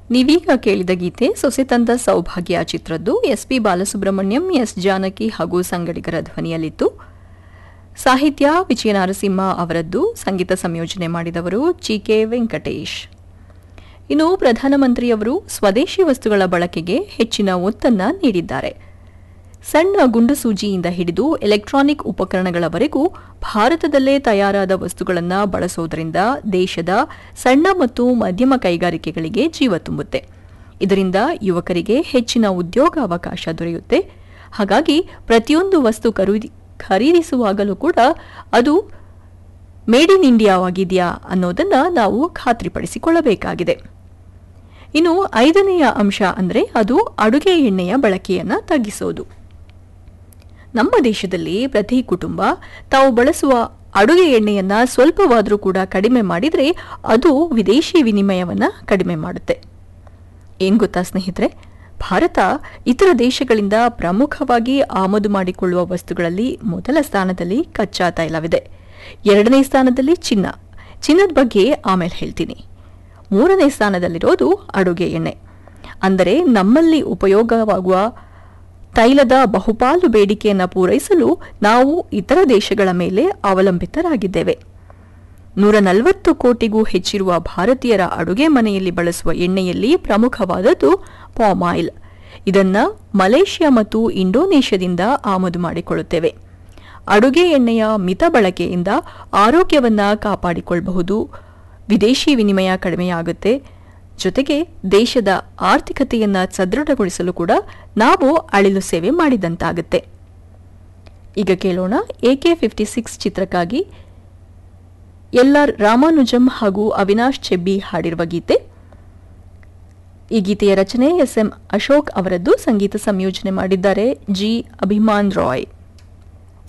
ನೀವೀಗ ಕೇಳಿದ ಗೀತೆ ಸೊಸೆ ತಂದ ಸೌಭಾಗ್ಯ ಚಿತ್ರದ್ದು S P Balasubrahmanyam S Janaki ಹಾಗೂ ಸಂಗಡಿಗರ ಧ್ವನಿಯಲ್ಲಿತ್ತು ಸಾಹಿತ್ಯ ವಿಜಯ ನರಸಿಂಹ ಅವರದ್ದು ಸಂಗೀತ ಸಂಯೋಜನೆ ಮಾಡಿದವರು ಜಿ ಕೆ ವೆಂಕಟೇಶ್ ಇನ್ನು ಪ್ರಧಾನಮಂತ್ರಿಯವರು ಸ್ವದೇಶಿ ವಸ್ತುಗಳ ಬಳಕೆಗೆ ಹೆಚ್ಚಿನ ಒತ್ತನ್ನ ನೀಡಿದ್ದಾರೆ ಸಣ್ಣ ಗುಂಡು ಸೂಜಿಯಿಂದ ಹಿಡಿದು ಎಲೆಕ್ಟ್ರಾನಿಕ್ ಉಪಕರಣಗಳವರೆಗೂ ಭಾರತದಲ್ಲೇ ತಯಾರಾದ ವಸ್ತುಗಳನ್ನು ಬಳಸೋದ್ರಿಂದ ದೇಶದ ಸಣ್ಣ ಮತ್ತು ಮಧ್ಯಮ ಕೈಗಾರಿಕೆಗಳಿಗೆ ಜೀವ ತುಂಬುತ್ತೆ ಇದರಿಂದ ಯುವಕರಿಗೆ ಹೆಚ್ಚಿನ ಉದ್ಯೋಗಾವಕಾಶ ದೊರೆಯುತ್ತೆ ಹಾಗಾಗಿ ಪ್ರತಿಯೊಂದು ವಸ್ತು ಖರೀದಿ ಖರೀದಿಸುವಾಗಲೂ ಕೂಡ ಅದು ಮೇಡ್ ಇನ್ ಇಂಡಿಯಾ ಆಗಿದೆಯಾ ಅನ್ನೋದನ್ನ ನಾವು ಖಾತ್ರಿಪಡಿಸಿಕೊಳ್ಳಬೇಕಾಗಿದೆ ಇನ್ನು ಐದನೆಯ ಅಂಶ ಅಂದರೆ ಅದು ಅಡುಗೆ ಎಣ್ಣೆಯ ಬಳಕೆಯನ್ನು ತಗ್ಗಿಸೋದು ನಮ್ಮ ದೇಶದಲ್ಲಿ ಪ್ರತಿ ಕುಟುಂಬ ತಾವು ಬಳಸುವ ಅಡುಗೆ ಎಣ್ಣೆಯನ್ನ ಸ್ವಲ್ಪವಾದರೂ ಕೂಡ ಕಡಿಮೆ ಮಾಡಿದರೆ ಅದು ವಿದೇಶಿ ವಿನಿಮಯವನ್ನ ಕಡಿಮೆ ಮಾಡುತ್ತೆ ಏನ್ ಗೊತ್ತಾ ಸ್ನೇಹಿತರೆ ಭಾರತ ಇತರ ದೇಶಗಳಿಂದ ಪ್ರಮುಖವಾಗಿ ಆಮದು ಮಾಡಿಕೊಳ್ಳುವ ವಸ್ತುಗಳಲ್ಲಿ ಮೊದಲ ಸ್ಥಾನದಲ್ಲಿ ಕಚ್ಚಾ ತೈಲವಿದೆ ಎರಡನೇ ಸ್ಥಾನದಲ್ಲಿ ಚಿನ್ನ ಚಿನ್ನದ ಬಗ್ಗೆ ಆಮೇಲೆ ಹೇಳ್ತೀನಿ ಮೂರನೇ ಸ್ಥಾನದಲ್ಲಿರೋದು ಅಡುಗೆ ಎಣ್ಣೆ ಅಂದರೆ ನಮ್ಮಲ್ಲಿ ಉಪಯೋಗವಾಗುವ ತೈಲದ ಬಹುಪಾಲು ಬೇಡಿಕೆಯನ್ನು ಪೂರೈಸಲು ನಾವು ಇತರ ದೇಶಗಳ ಮೇಲೆ ಅವಲಂಬಿತರಾಗಿದ್ದೇವೆ ನೂರ ನಲವತ್ತು ಕೋಟಿಗೂ ಹೆಚ್ಚಿರುವ ಭಾರತೀಯರ ಅಡುಗೆ ಮನೆಯಲ್ಲಿ ಬಳಸುವ ಎಣ್ಣೆಯಲ್ಲಿ ಪ್ರಮುಖವಾದದ್ದು ಪಾಮ್ ಆಯಿಲ್ ಇದನ್ನ ಮಲೇಷ್ಯಾ ಮತ್ತು ಇಂಡೋನೇಷ್ಯಾದಿಂದ ಆಮದು ಮಾಡಿಕೊಳ್ಳುತ್ತೇವೆ ಅಡುಗೆ ಎಣ್ಣೆಯ ಮಿತ ಬಳಕೆಯಿಂದ ಆರೋಗ್ಯವನ್ನ ಕಾಪಾಡಿಕೊಳ್ಳಬಹುದು ವಿದೇಶಿ ವಿನಿಮಯ ಕಡಿಮೆಯಾಗುತ್ತೆ ಜೊತೆಗೆ ದೇಶದ ಆರ್ಥಿಕತೆಯನ್ನ ಸದೃಢಗೊಳಿಸಲು ಕೂಡ ನಾವು ಅಳಿಲು ಸೇವೆ ಮಾಡಿದಂತಾಗುತ್ತೆ ಈಗ ಕೇಳೋಣ ಎಕೆ ಫಿಫ್ಟಿ ಸಿಕ್ಸ್ ಚಿತ್ರಕ್ಕಾಗಿ ಎಲ್ ಆರ್ ರಾಮಾನುಜಂ ಹಾಗೂ ಅವಿನಾಶ್ ಚೆಬ್ಬಿ ಹಾಡಿರುವ ಗೀತೆ ಈ ಗೀತೆಯ ರಚನೆ ಎಸ್ ಎಂ ಅಶೋಕ್ ಅವರದ್ದು ಸಂಗೀತ ಸಂಯೋಜನೆ ಮಾಡಿದ್ದಾರೆ ಜಿ ಅಭಿಮಾನ್ ರಾಯ್